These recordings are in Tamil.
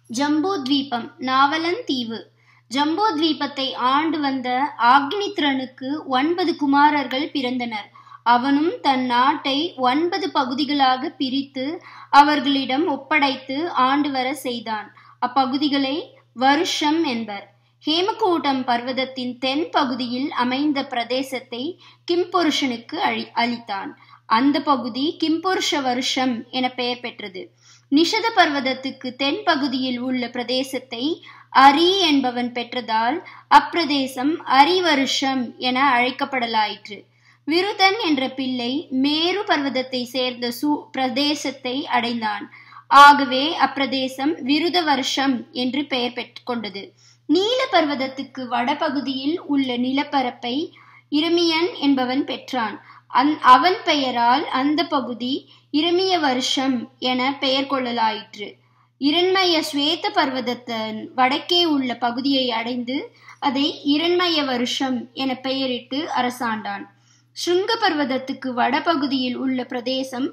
ஜம்பூத்வீபம் நாவலந்தீவு ஜம்பூத்வீபத்தை ஆண்டு வந்த ஆக்னித்ரனுக்கு ஒன்பது குமாரர்கள் பிறந்தனர் அவனும் தன் நாட்டை ஒன்பது பகுதிகளாக பிரித்து அவர்களிடம் ஒப்படைத்து ஆண்டு வர செய்தான் அப்பகுதிகளை வருஷம் என்பர் ஹேமகூட்டம் பர்வதத்தின் தென் பகுதியில் அமைந்த பிரதேசத்தை கிம்புருஷனுக்கு அழி அளித்தான் அந்த பகுதி கிம்புருஷ வருஷம் என பெயர் பெற்றது நிஷத பர்வதத்துக்கு தென் பகுதியில் உள்ள பிரதேசத்தை அரி என்பவன் பெற்றதால் அப்பிரதேசம் அரிவருஷம் என அழைக்கப்படலாயிற்று விருதன் என்ற பிள்ளை மேரு பர்வதத்தை சேர்ந்த சு பிரதேசத்தை அடைந்தான் ஆகவே அப்பிரதேசம் விருத வருஷம் என்று பெயர் பெற்று கொண்டது நீல பர்வதத்துக்கு வடபகுதியில் உள்ள நிலப்பரப்பை இருமியன் என்பவன் பெற்றான் அந் அவன் பெயரால் அந்த பகுதி இருமிய வருஷம் என பெயர் கொள்ளலாயிற்று இரண்மய ஸ்வேத பர்வதத்தின் வடக்கே உள்ள பகுதியை அடைந்து அதை இரண்மய வருஷம் என பெயரிட்டு அரசாண்டான் சுங்க பர்வதத்துக்கு வடபகுதியில் உள்ள பிரதேசம்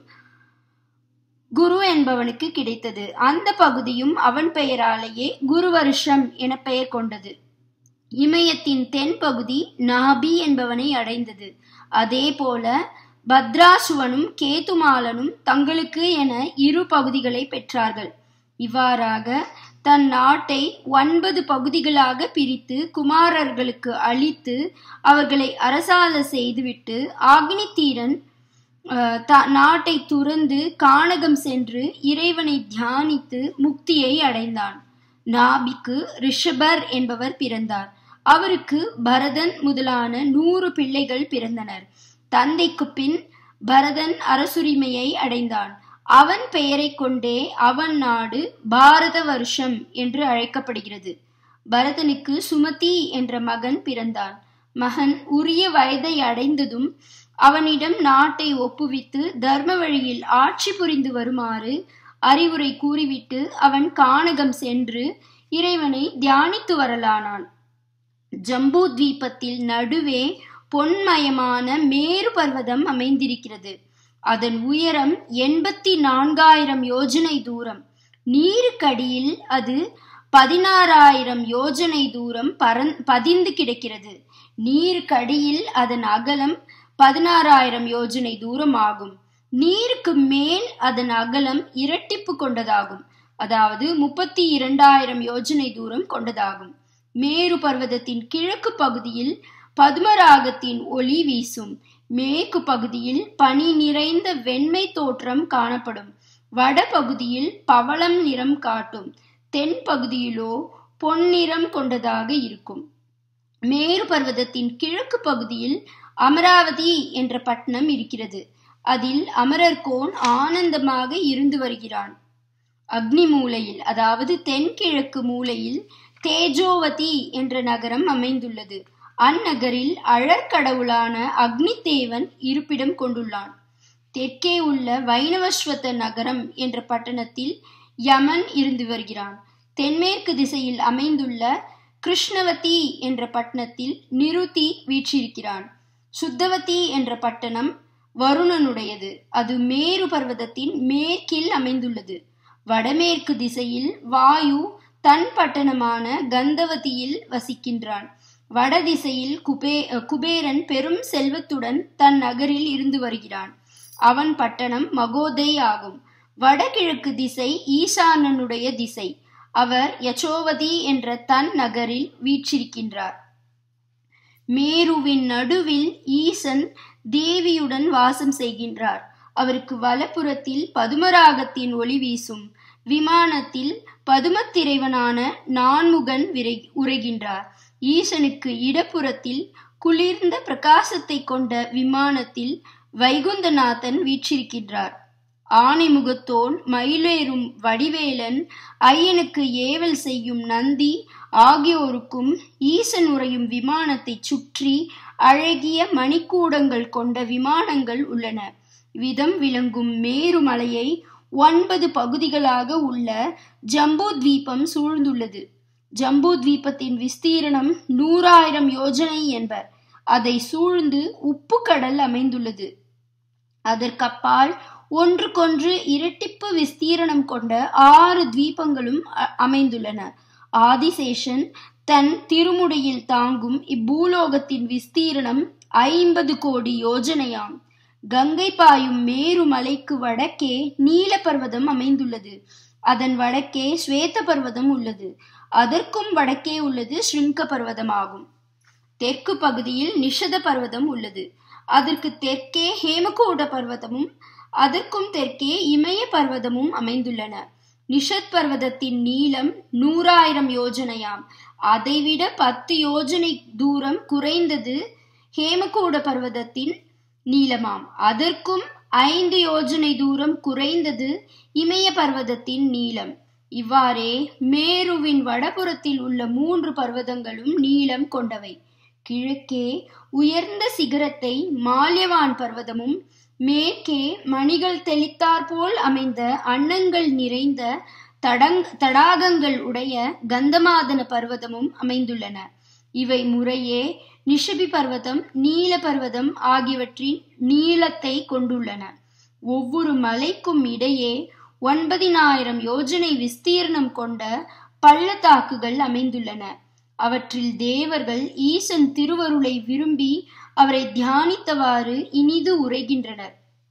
குரு என்பவனுக்கு கிடைத்தது அந்த பகுதியும் அவன் பெயராலேயே குரு வருஷம் என பெயர் கொண்டது இமயத்தின் தென் பகுதி நாபி என்பவனை அடைந்தது அதே போல பத்ராசுவனும் கேதுமாலனும் தங்களுக்கு என இரு பகுதிகளை பெற்றார்கள் இவ்வாறாக தன் நாட்டை ஒன்பது பகுதிகளாக பிரித்து குமாரர்களுக்கு அளித்து அவர்களை அரசால செய்துவிட்டு ஆக்னித்தீரன் நாட்டை துறந்து கானகம் சென்று இறைவனை தியானித்து முக்தியை அடைந்தான் நாபிக்கு ரிஷபர் என்பவர் பிறந்தார் அவருக்கு பரதன் முதலான நூறு பிள்ளைகள் பிறந்தனர் தந்தைக்கு பின் பரதன் அரசுரிமையை அடைந்தான் அவன் பெயரை கொண்டே அவன் நாடு பாரத வருஷம் என்று அழைக்கப்படுகிறது பரதனுக்கு சுமதி என்ற மகன் பிறந்தான் மகன் உரிய வயதை அடைந்ததும் அவனிடம் நாட்டை ஒப்புவித்து தர்ம வழியில் ஆட்சி புரிந்து வருமாறு அறிவுரை கூறிவிட்டு அவன் கானகம் சென்று இறைவனை தியானித்து வரலானான் ஜம்பூ தீபத்தில் நடுவே பொன்மயமான மேரு பர்வதம் அமைந்திருக்கிறது அதன் உயரம் எண்பத்தி நான்காயிரம் யோஜனை தூரம் நீருக்கடியில் அது பதினாறாயிரம் யோஜனை தூரம் பரந் பதிந்து கிடக்கிறது நீருக்கடியில் அதன் அகலம் பதினாறாயிரம் யோஜனை தூரம் ஆகும் நீருக்கு மேல் அதன் அகலம் இரட்டிப்பு கொண்டதாகும் அதாவது முப்பத்தி இரண்டாயிரம் யோஜனை தூரம் கொண்டதாகும் மேரு பர்வதத்தின் கிழக்கு பகுதியில் பதுமராகத்தின் ஒளி வீசும் மேற்கு பகுதியில் பனி நிறைந்த வெண்மை தோற்றம் காணப்படும் வட பகுதியில் பவளம் நிறம் காட்டும் தென் பகுதியிலோ பொன்னிறம் கொண்டதாக இருக்கும் மேரு பர்வதத்தின் கிழக்கு பகுதியில் அமராவதி என்ற பட்டணம் இருக்கிறது அதில் அமரர்கோன் ஆனந்தமாக இருந்து வருகிறான் அக்னி மூலையில் அதாவது தென்கிழக்கு மூலையில் தேஜோவதி என்ற நகரம் அமைந்துள்ளது அந்நகரில் அழற்கடவுளான அக்னிதேவன் இருப்பிடம் கொண்டுள்ளான் தெற்கே உள்ள வைணவஸ்வத நகரம் என்ற பட்டணத்தில் யமன் இருந்து வருகிறான் தென்மேற்கு திசையில் அமைந்துள்ள கிருஷ்ணவதி என்ற பட்டணத்தில் நிருதி வீற்றிருக்கிறான் சுத்தவதி என்ற பட்டணம் வருணனுடையது அது மேரு பர்வதத்தின் மேற்கில் அமைந்துள்ளது வடமேற்கு திசையில் வாயு தன் பட்டணமான கந்தவதியில் வசிக்கின்றான் வடதிசையில் குபே குபேரன் பெரும் செல்வத்துடன் தன் நகரில் இருந்து வருகிறான் அவன் பட்டணம் மகோதை ஆகும் வடகிழக்கு திசை ஈசானனுடைய திசை அவர் யசோவதி என்ற தன் நகரில் வீற்றிருக்கின்றார் மேருவின் நடுவில் ஈசன் தேவியுடன் வாசம் செய்கின்றார் அவருக்கு வலப்புறத்தில் பதுமராகத்தின் ஒளி வீசும் விமானத்தில் பதுமத்திரைவனான நான்முகன் விரை உரைகின்றார் ஈசனுக்கு இடப்புறத்தில் குளிர்ந்த பிரகாசத்தை கொண்ட விமானத்தில் வைகுந்தநாதன் வீற்றிருக்கின்றார் ஆனைமுகத்தோன் மயிலேறும் வடிவேலன் ஐயனுக்கு ஏவல் செய்யும் நந்தி ஆகியோருக்கும் ஈசன் உறையும் விமானத்தை சுற்றி அழகிய மணிக்கூடங்கள் கொண்ட விமானங்கள் உள்ளன விதம் விளங்கும் மேருமலையை ஒன்பது பகுதிகளாக உள்ள ஜம்பூ தீபம் சூழ்ந்துள்ளது ஜம்பூ தீபத்தின் விஸ்தீரணம் நூறாயிரம் யோஜனை என்பர் அதை சூழ்ந்து உப்பு கடல் அமைந்துள்ளது அதற்கப்பால் ஒன்றுக்கொன்று இரட்டிப்பு விஸ்தீரணம் கொண்ட ஆறு தீபங்களும் அமைந்துள்ளன ஆதிசேஷன் தன் திருமுடியில் தாங்கும் இப்பூலோகத்தின் விஸ்தீரணம் ஐம்பது கோடி யோஜனையாம் கங்கை பாயும் மேரு மலைக்கு வடக்கே நீல பர்வதம் அமைந்துள்ளது அதன் வடக்கே ஸ்வேத பர்வதம் உள்ளது அதற்கும் வடக்கே உள்ளது ஸ்ருங்க பர்வதம் ஆகும் தெற்கு பகுதியில் நிஷத பர்வதம் உள்ளது அதற்கு தெற்கே ஹேமகூட பர்வதமும் அதற்கும் தெற்கே இமய பர்வதமும் அமைந்துள்ளன நிஷத் பர்வதத்தின் நீளம் நூறாயிரம் யோஜனையாம் அதைவிட பத்து யோஜனை தூரம் குறைந்தது ஹேமகூட பர்வதத்தின் நீளமாம் அதற்கும் ஐந்து யோஜனை தூரம் குறைந்தது இமய பர்வதத்தின் நீளம் இவ்வாறே மேருவின் வடபுறத்தில் உள்ள மூன்று பர்வதங்களும் நீளம் கொண்டவை கிழக்கே உயர்ந்த சிகரத்தை மால்யவான் பர்வதமும் மேற்கே மணிகள் தெளித்தாற்போல் அமைந்த அன்னங்கள் நிறைந்த தடங் தடாகங்கள் உடைய கந்தமாதன பர்வதமும் அமைந்துள்ளன இவை முறையே நிஷபி பர்வதம் நீல பர்வதம் ஆகியவற்றின் நீளத்தை கொண்டுள்ளன ஒவ்வொரு மலைக்கும் இடையே ஒன்பதினாயிரம் யோஜனை விஸ்தீர்ணம் கொண்ட பள்ளத்தாக்குகள் அமைந்துள்ளன அவற்றில் தேவர்கள் ஈசன் திருவருளை விரும்பி அவரை தியானித்தவாறு இனிது உரைகின்றனர்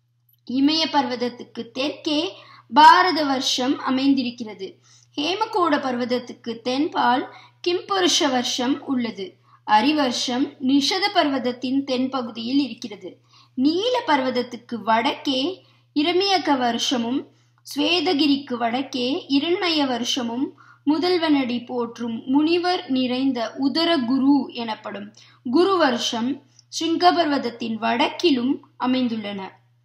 இமய பர்வதத்துக்கு தெற்கே பாரத வருஷம் அமைந்திருக்கிறது ஹேமகோட பர்வதத்துக்கு தென்பால் கிம்புருஷ வருஷம் உள்ளது அரிவர்ஷம் நிஷத பர்வதத்தின் தென்பகுதியில் இருக்கிறது நீல பர்வதத்துக்கு வடக்கே இரமியக வருஷமும் ஸ்வேதகிரிக்கு வடக்கே இரண்மய வருஷமும் முதல்வனடி போற்றும் முனிவர் நிறைந்த உதர குரு எனப்படும் குரு வருஷம் ஸ்ருங்கபர்வதத்தின் வடக்கிலும் அமைந்துள்ளன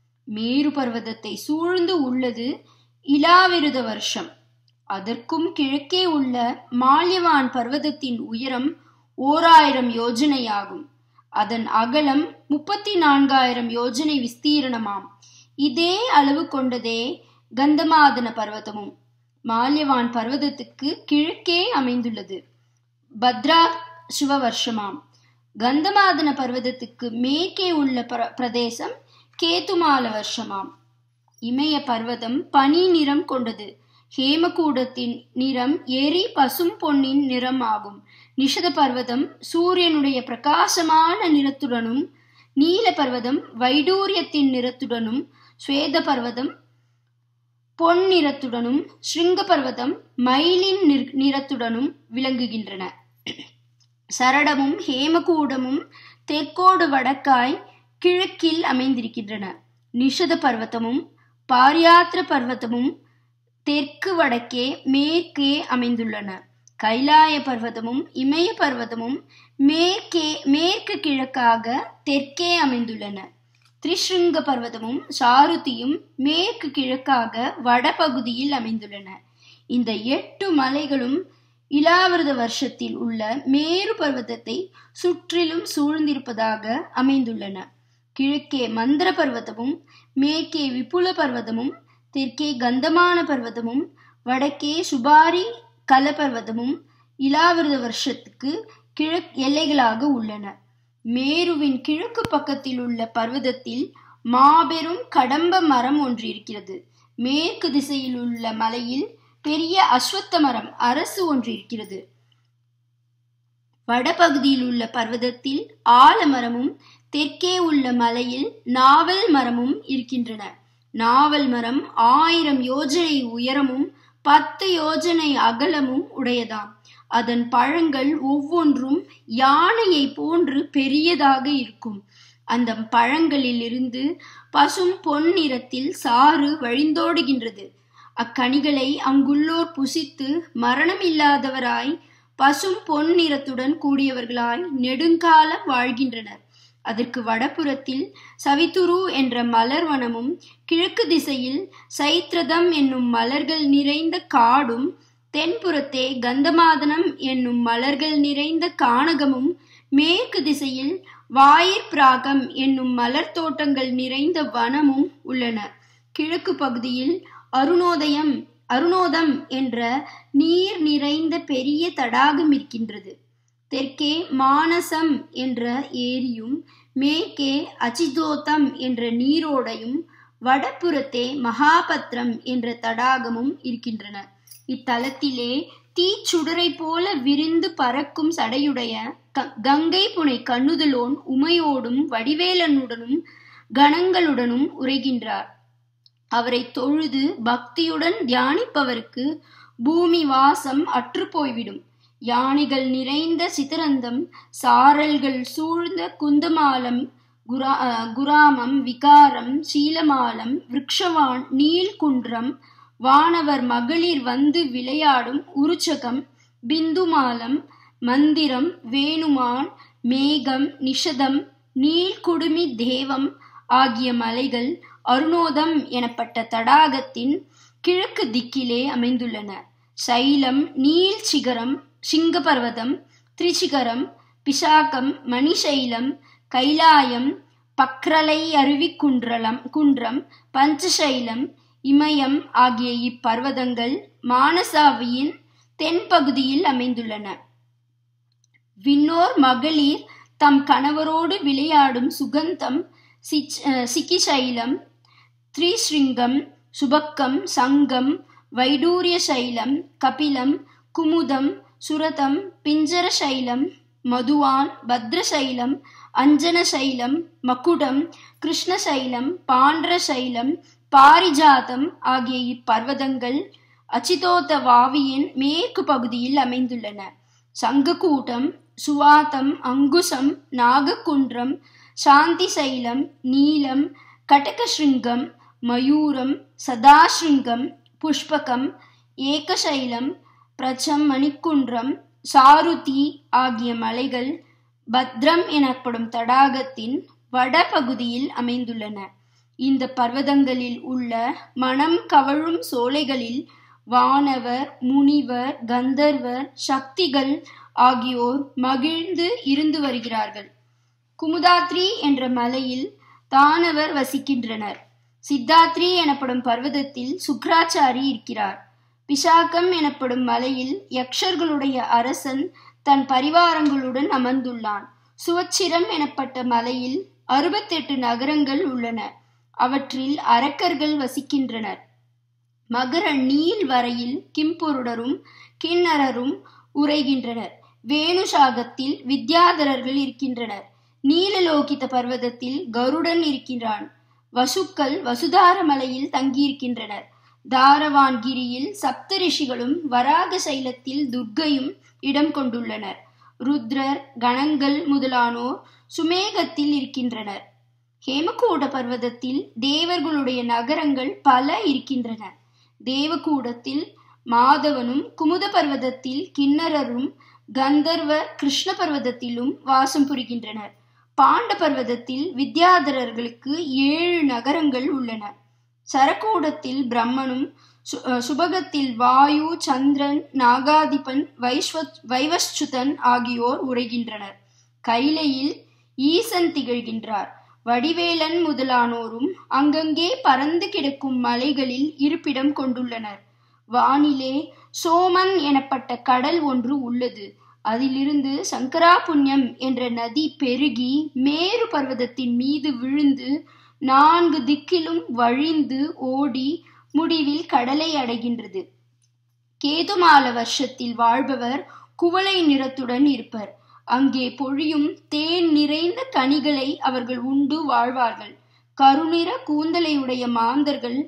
மேரு பர்வதத்தை சூழ்ந்து உள்ளது இலாவிருத வருஷம் அதற்கும் கிழக்கே உள்ள மால்யவான் பர்வதத்தின் உயரம் ஓராயிரம் யோஜனையாகும் அதன் அகலம் முப்பத்தி நான்காயிரம் யோஜனை விஸ்தீரணமாம் இதே அளவு கொண்டதே கந்தமாதன பர்வதமும் மால்யவான் பர்வதத்துக்கு கிழக்கே அமைந்துள்ளது பத்ரா சிவ வருஷமாம் கந்தமாதன பர்வதத்துக்கு மேற்கே உள்ள பிரதேசம் கேதுமால வருஷமாம் இமய பர்வதம் பனி நிறம் கொண்டது ஹேமகூடத்தின் நிறம் எரி பசும் பொன்னின் நிறம் ஆகும் நிஷத பர்வதம் சூரியனுடைய பிரகாசமான நிறத்துடனும் நீல பர்வதம் வைடூரியத்தின் நிறத்துடனும் ஸ்வேத பர்வதம் பொன் நிறத்துடனும் ஸ்ருங்க பர்வதம் மயிலின் நிறத்துடனும் விளங்குகின்றன சரடமும் ஹேமகூடமும் தெற்கோடு வடக்காய் கிழக்கில் அமைந்திருக்கின்றன நிஷத பர்வதமும் பாரியாத்திர பர்வதமும் தெற்கு வடக்கே மேற்கே அமைந்துள்ளன கைலாய பர்வதமும் இமய பர்வதமும் மேற்கே மேற்கு கிழக்காக தெற்கே அமைந்துள்ளன திரிஷ்ருங்க பர்வதமும் சாருதியும் மேற்கு கிழக்காக வடபகுதியில் அமைந்துள்ளன இந்த எட்டு மலைகளும் இலாவிரத வருஷத்தில் உள்ள மேரு பர்வதத்தை சுற்றிலும் சூழ்ந்திருப்பதாக அமைந்துள்ளன கிழக்கே மந்திர பர்வதமும் மேற்கே விபுல பர்வதமும் தெற்கே கந்தமான பர்வதமும் வடக்கே சுபாரி கல பர்வதமும் இலாவிரத வருஷத்துக்கு கிழக் எல்லைகளாக உள்ளன மேருவின் கிழக்கு பக்கத்தில் உள்ள பர்வதத்தில் மாபெரும் கடம்ப மரம் ஒன்று இருக்கிறது மேற்கு திசையில் உள்ள மலையில் பெரிய அஸ்வத்த மரம் அரசு ஒன்று இருக்கிறது வடபகுதியில் உள்ள பர்வதத்தில் ஆலமரமும் தெற்கே உள்ள மலையில் நாவல் மரமும் இருக்கின்றன நாவல் மரம் ஆயிரம் யோஜனை உயரமும் பத்து யோஜனை அகலமும் உடையதாம் அதன் பழங்கள் ஒவ்வொன்றும் யானையை போன்று பெரியதாக இருக்கும் அந்த பழங்களில் இருந்து பசும் பொன் நிறத்தில் சாறு வழிந்தோடுகின்றது அக்கனிகளை அங்குள்ளோர் புசித்து மரணம் இல்லாதவராய் பசும் பொன் நிறத்துடன் கூடியவர்களாய் நெடுங்காலம் வாழ்கின்றனர் அதற்கு வடபுறத்தில் சவித்துரு என்ற மலர் வனமும் கிழக்கு திசையில் சைத்ரதம் என்னும் மலர்கள் நிறைந்த காடும் தென்புறத்தே கந்தமாதனம் என்னும் மலர்கள் நிறைந்த கானகமும் மேற்கு திசையில் வாயிற் பிராகம் என்னும் மலர் தோட்டங்கள் நிறைந்த வனமும் உள்ளன கிழக்கு பகுதியில் அருணோதயம் அருணோதம் என்ற நீர் நிறைந்த பெரிய தடாகம் இருக்கின்றது தெற்கே மானசம் என்ற ஏரியும் மேற்கே அச்சிதோத்தம் என்ற நீரோடையும் வடபுறத்தே மகாபத்ரம் என்ற தடாகமும் இருக்கின்றன இத்தலத்திலே தீச்சுடரை போல விரிந்து பறக்கும் சடையுடைய கங்கை புனை கண்ணுதலோன் உமையோடும் வடிவேலனுடனும் கணங்களுடனும் உரைகின்றார் அவரை தொழுது பக்தியுடன் தியானிப்பவருக்கு பூமி வாசம் அற்று போய்விடும் யானைகள் நிறைந்த சிதறந்தம் சாரல்கள் சூழ்ந்த குந்தமாலம் குரா குராமம் விகாரம் சீலமாலம் விரக்ஷவான் நீல்குன்றம் வானவர் மகளிர் வந்து விளையாடும் உருச்சகம் பிந்துமாலம் மந்திரம் வேணுமான் மேகம் நிஷதம் நீல்குடுமி தேவம் ஆகிய மலைகள் அருணோதம் எனப்பட்ட தடாகத்தின் கிழக்கு திக்கிலே அமைந்துள்ளன சைலம் நீல் சிகரம் சிங்கபர்வதம் திரிசிகரம் பிசாக்கம் மணிசைலம் கைலாயம் பக்ரலை அருவி குன்றலம் குன்றம் பஞ்சசைலம் இமயம் ஆகிய இப்பர்வதங்கள் மானசாவியின் தென்பகுதியில் அமைந்துள்ளன விண்ணோர் மகளிர் தம் கணவரோடு விளையாடும் சுகந்தம் சிக்கிசைலம் த்ரிஸ்ருங்கம் சுபக்கம் சங்கம் வைடூரிய சைலம் கபிலம் குமுதம் சுரதம் பிஞ்சர சைலம் மதுவான் பத்ரசைலம் அஞ்சனசைலம் மகுடம் கிருஷ்ணசைலம் பாண்டரசைலம் பாரிஜாதம் ஆகிய இப்பர்வதங்கள் அச்சிதோத்த வாவியின் மேற்கு பகுதியில் அமைந்துள்ளன சங்கக்கூட்டம் சுவாதம் அங்குசம் நாகக்குன்றம் சாந்தி சைலம் நீலம் கடகஸ்ருங்கம் மயூரம் சதாஸ்ருங்கம் புஷ்பகம் ஏகசைலம் பிரச்சம் மணிக்குன்றம் சாருதி ஆகிய மலைகள் பத்ரம் எனப்படும் தடாகத்தின் வடபகுதியில் அமைந்துள்ளன இந்த பர்வதங்களில் உள்ள மனம் கவழும் சோலைகளில் வானவர் முனிவர் கந்தர்வர் சக்திகள் ஆகியோர் மகிழ்ந்து இருந்து வருகிறார்கள் குமுதாத்ரி என்ற மலையில் தானவர் வசிக்கின்றனர் சித்தாத்ரி எனப்படும் பர்வதத்தில் சுக்ராச்சாரி இருக்கிறார் பிசாக்கம் எனப்படும் மலையில் யக்ஷர்களுடைய அரசன் தன் பரிவாரங்களுடன் அமர்ந்துள்ளான் சுவச்சிரம் எனப்பட்ட மலையில் அறுபத்தெட்டு நகரங்கள் உள்ளன அவற்றில் அரக்கர்கள் வசிக்கின்றனர் மகர நீல் வரையில் கிம்புருடரும் கிண்ணரரும் உரைகின்றனர் வேணுசாகத்தில் வித்யாதரர்கள் இருக்கின்றனர் நீலலோகித பர்வதத்தில் கருடன் இருக்கின்றான் வசுக்கள் வசுதார மலையில் தங்கியிருக்கின்றனர் தாரவான்கிரியில் சப்த ரிஷிகளும் வராக சைலத்தில் துர்க்கையும் இடம் கொண்டுள்ளனர் ருத்ரர் கணங்கள் முதலானோர் சுமேகத்தில் இருக்கின்றனர் ஹேமகூட பர்வதத்தில் தேவர்களுடைய நகரங்கள் பல இருக்கின்றன தேவகூடத்தில் மாதவனும் குமுத பர்வதத்தில் கிண்ணரரும் கந்தர்வர் கிருஷ்ண பர்வதத்திலும் வாசம் புரிகின்றனர் பாண்ட பர்வதத்தில் வித்யாதரர்களுக்கு ஏழு நகரங்கள் உள்ளன சரக்கூடத்தில் பிரம்மனும் சுபகத்தில் வாயு சந்திரன் நாகாதிபன் வைஸ்வ வைவஸ்சுதன் ஆகியோர் உரைகின்றனர் கைலையில் ஈசன் திகழ்கின்றார் வடிவேலன் முதலானோரும் அங்கங்கே பறந்து கிடக்கும் மலைகளில் இருப்பிடம் கொண்டுள்ளனர் வானிலே சோமன் எனப்பட்ட கடல் ஒன்று உள்ளது அதிலிருந்து சங்கராபுண்யம் என்ற நதி பெருகி மேரு பர்வதத்தின் மீது விழுந்து நான்கு திக்கிலும் வழிந்து ஓடி முடிவில் கடலை அடைகின்றது கேதுமால வருஷத்தில் வாழ்பவர் குவளை நிறத்துடன் இருப்பர் அங்கே பொழியும் தேன் நிறைந்த கனிகளை அவர்கள் உண்டு வாழ்வார்கள் கருநிற கூந்தலையுடைய மாந்தர்கள்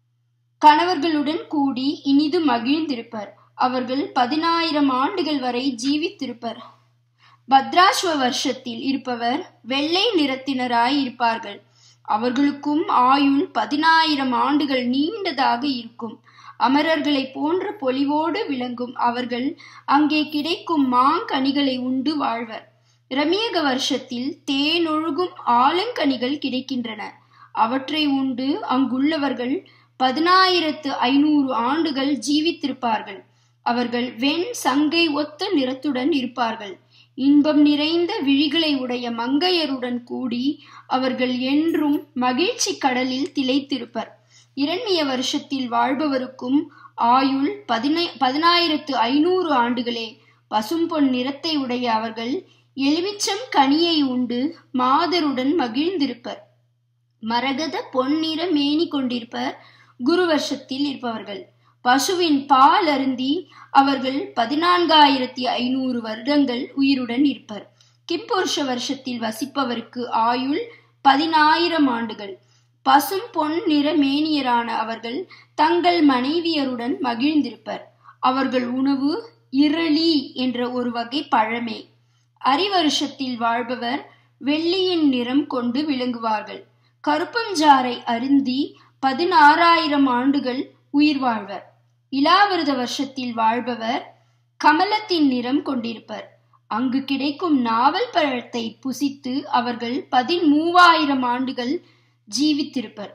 கணவர்களுடன் கூடி இனிது மகிழ்ந்திருப்பர் அவர்கள் பதினாயிரம் ஆண்டுகள் வரை ஜீவித்திருப்பர் பத்ராஸ்வ வருஷத்தில் இருப்பவர் வெள்ளை நிறத்தினராய் இருப்பார்கள் அவர்களுக்கும் ஆயுள் பதினாயிரம் ஆண்டுகள் நீண்டதாக இருக்கும் அமரர்களை போன்ற பொலிவோடு விளங்கும் அவர்கள் அங்கே கிடைக்கும் மாங்கனிகளை உண்டு வாழ்வர் ரமியக வருஷத்தில் தேனொழுகும் ஆலங்கனிகள் கிடைக்கின்றன அவற்றை உண்டு அங்குள்ளவர்கள் பதினாயிரத்து ஐநூறு ஆண்டுகள் ஜீவித்திருப்பார்கள் அவர்கள் வெண் சங்கை ஒத்த நிறத்துடன் இருப்பார்கள் இன்பம் நிறைந்த விழிகளை உடைய மங்கையருடன் கூடி அவர்கள் என்றும் மகிழ்ச்சி கடலில் திளைத்திருப்பர் இரண்மிய வருஷத்தில் வாழ்பவருக்கும் ஆயுள் பதினை பதினாயிரத்து ஐநூறு ஆண்டுகளே பசும்பொன் நிறத்தை உடைய அவர்கள் எலுமிச்சம் கனியை உண்டு மாதருடன் மகிழ்ந்திருப்பர் மரகத பொன்னிற மேனி கொண்டிருப்பர் குரு வருஷத்தில் இருப்பவர்கள் பசுவின் பால் அருந்தி அவர்கள் பதினான்காயிரத்தி ஐநூறு வருடங்கள் உயிருடன் இருப்பர் கிம்புருஷ வருஷத்தில் வசிப்பவருக்கு ஆயுள் பதினாயிரம் ஆண்டுகள் பசும் பொன் நிற மேனியரான அவர்கள் தங்கள் மனைவியருடன் மகிழ்ந்திருப்பர் அவர்கள் உணவு இரளி என்ற ஒரு வகை பழமே அரிவருஷத்தில் வாழ்பவர் வெள்ளியின் நிறம் கொண்டு விளங்குவார்கள் கருப்பஞ்சாறை அருந்தி பதினாறாயிரம் ஆண்டுகள் உயிர் வாழ்வர் இலாவிரத வருஷத்தில் வாழ்பவர் கமலத்தின் நிறம் கொண்டிருப்பர் அங்கு கிடைக்கும் நாவல் பழத்தை புசித்து அவர்கள் பதிமூவாயிரம் ஆண்டுகள் ஜீவித்திருப்பர்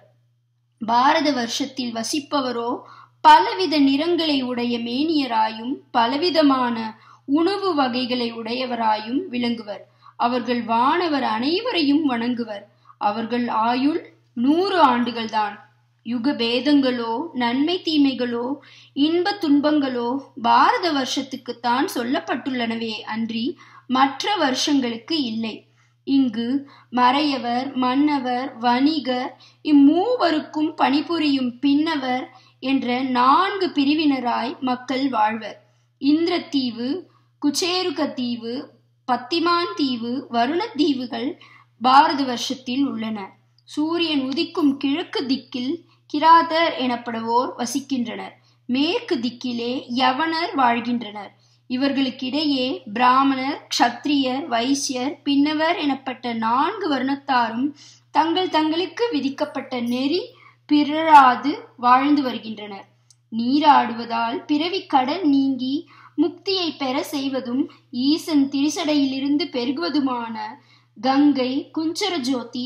பாரத வருஷத்தில் வசிப்பவரோ பலவித நிறங்களை உடைய மேனியராயும் பலவிதமான உணவு வகைகளை உடையவராயும் விளங்குவர் அவர்கள் வானவர் அனைவரையும் வணங்குவர் அவர்கள் ஆயுள் நூறு ஆண்டுகள்தான் யுக பேதங்களோ நன்மை தீமைகளோ இன்ப துன்பங்களோ பாரத வருஷத்துக்குத்தான் சொல்லப்பட்டுள்ளனவே அன்றி மற்ற வருஷங்களுக்கு இல்லை இங்கு மறையவர் மன்னவர் வணிகர் இம்மூவருக்கும் பணிபுரியும் பின்னவர் என்ற நான்கு பிரிவினராய் மக்கள் வாழ்வர் இந்திரத்தீவு குச்சேருக தீவு பத்திமான் தீவு வருணத்தீவுகள் பாரத வருஷத்தில் உள்ளன சூரியன் உதிக்கும் கிழக்கு திக்கில் கிராதர் எனப்படுவோர் வசிக்கின்றனர் மேற்கு திக்கிலே யவனர் வாழ்கின்றனர் இவர்களுக்கிடையே பிராமணர் க்ஷத்ரியர் வைசியர் பின்னவர் எனப்பட்ட நான்கு வருணத்தாரும் தங்கள் தங்களுக்கு விதிக்கப்பட்ட நெறி பிறராது வாழ்ந்து வருகின்றனர் நீராடுவதால் பிறவி கடன் நீங்கி முக்தியை பெற செய்வதும் ஈசன் திரிசடையிலிருந்து பெருகுவதுமான கங்கை குஞ்சர ஜோதி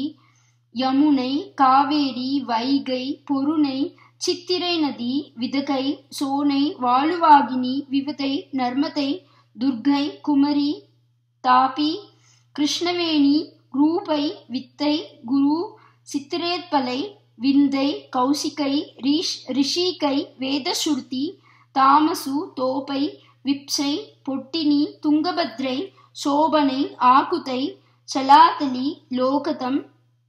யமுனை காவேரி வைகை பொருணை சித்திரை நதி விதகை சோனை வாலுவாகினி விவதை நர்மதை துர்கை குமரி தாபி கிருஷ்ணவேணி ரூபை வித்தை குரு சித்திரேத்பலை விந்தை கௌசிகை ரிஷ் ரிஷிகை வேதசுருதி தாமசு தோபை விப்சை பொட்டினி துங்கபத்ரை சோபனை ஆகுதை சலாதலி லோகதம்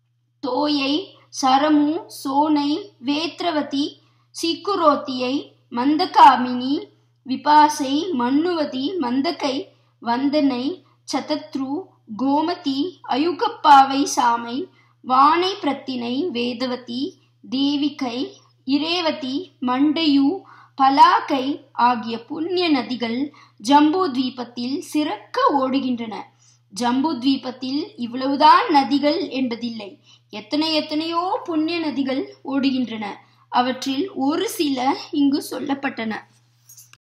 தோயை சரமு சோனை வேத்ரவதி சீக்குரோத்தியை மந்தகாமினி விபாசை மன்னுவதி மந்தகை வந்தனை சதத்ரு கோமதி அயுகப்பாவை சாமை வானை பிரத்தினை வேதவதி தேவிகை இரேவதி மண்டையு பலாக்கை ஆகிய புண்ணிய நதிகள் ஜம்பு தீபத்தில் சிறக்க ஓடுகின்றன ஜம்பு தீபத்தில் இவ்வளவுதான் நதிகள் என்பதில்லை எத்தனை எத்தனையோ புண்ணிய நதிகள் ஓடுகின்றன அவற்றில் ஒரு சில இங்கு சொல்லப்பட்டன